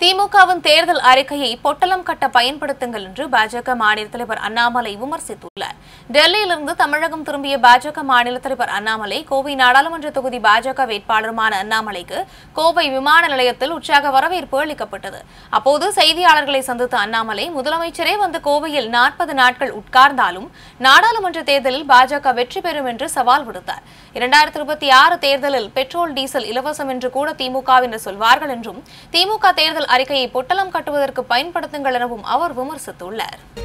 திமுகவின் தேர்தல் அறிக்கையை பொட்டலம் கட்ட பயன்படுத்துங்கள் என்று பாஜக மாநில தலைவர் அண்ணாமலை விமர்சித்துள்ளார் டெல்லியிலிருந்து தமிழகம் திரும்பிய பாஜக மாநில தலைவர் அண்ணாமலை கோவை நாடாளுமன்ற தொகுதி பாஜக வேட்பாளருமான அண்ணாமலைக்கு கோவை விமான நிலையத்தில் உற்சாக வரவேற்பு அளிக்கப்பட்டது அப்போது செய்தியாளர்களை சந்தித்த அண்ணாமலை முதலமைச்சரே வந்து கோவையில் நாற்பது நாட்கள் உட்கார்ந்தாலும் நாடாளுமன்ற தேர்தலில் பாஜக வெற்றி பெறும் என்று சவால் விடுத்தார் இரண்டாயிரத்தி இருபத்தி ஆறு தேர்தலில் பெட்ரோல் டீசல் இலவசம் என்று கூட திமுகவினர் சொல்வார்கள் என்றும் திமுக தேர்தல் அறிக்கையை பொட்டலம் கட்டுவதற்கு பயன்படுத்துங்கள் எனவும் அவர் விமர்சித்துள்ளார்